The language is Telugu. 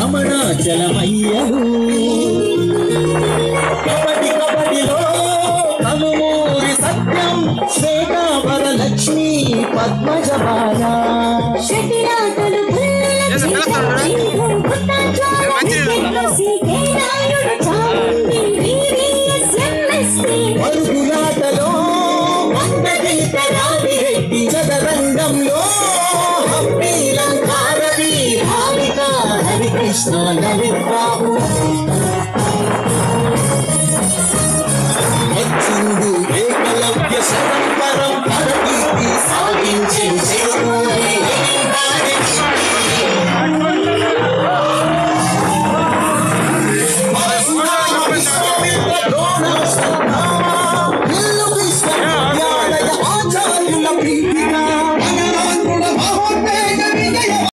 రమణాచలమయ్యలు కబడ్డీ కబడ్డీలో కనుమూరి సత్యం శ్వేతావరలక్ష్మి పద్మజబాల షటిలాటలు పుల్లల చింగు పుట్టాచాల ఎన్నోసి కేనాయుడు చాముండి వీవీఎస్ఎంఎస్పీ పరుగులాటలో వందగీతరామిరెడ్డి చదరంగంలో హంపీలంకారవి భావిక హరికృష్ణ లలిత్ బాబు వచ్చింది ఏకలవ్య శత